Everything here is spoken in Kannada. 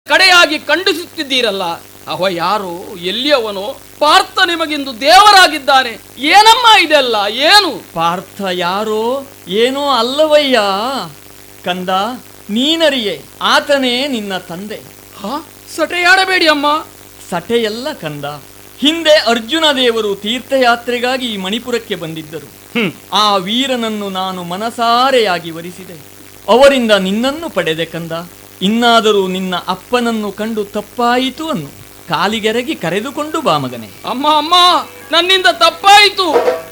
ಕಡೆಯಾಗಿ ಖಂಡಿಸುತ್ತಿದ್ದೀರಲ್ಲ ಅವ ಯಾರು ಎಲ್ಲಿಯವನು ಪಾರ್ಥ ನಿಮಗಿಂದು ದೇವರಾಗಿದ್ದಾನೆ ಏನಮ್ಮ ಇದೆಲ್ಲ ಏನು ಪಾರ್ಥ ಯಾರೋ ಏನೋ ಅಲ್ಲವಯ್ಯ ಕಂದ ನೀನರಿಯೇ ಆತನೇ ನಿನ್ನ ತಂದೆ ಹ ಸಟೆಯಾಡಬೇಡಿ ಅಮ್ಮ ಸಟೆಯಲ್ಲ ಕಂದ ಹಿಂದೆ ಅರ್ಜುನ ದೇವರು ತೀರ್ಥಯಾತ್ರೆಗಾಗಿ ಈ ಮಣಿಪುರಕ್ಕೆ ಬಂದಿದ್ದರು ಆ ವೀರನನ್ನು ನಾನು ಮನಸಾರೆಯಾಗಿ ವರಿಸಿದೆ ಅವರಿಂದ ನಿನ್ನನ್ನು ಪಡೆದೆ ಕಂದ ಇನ್ನಾದರೂ ನಿನ್ನ ಅಪ್ಪನನ್ನು ಕಂಡು ತಪ್ಪಾಯಿತು ಅನ್ನು ಕಾಲಿಗೆರಗಿ ಕರೆದುಕೊಂಡು ಬಾ ಮಗನೇ ಅಮ್ಮ ಅಮ್ಮ ನನ್ನಿಂದ ತಪ್ಪಾಯಿತು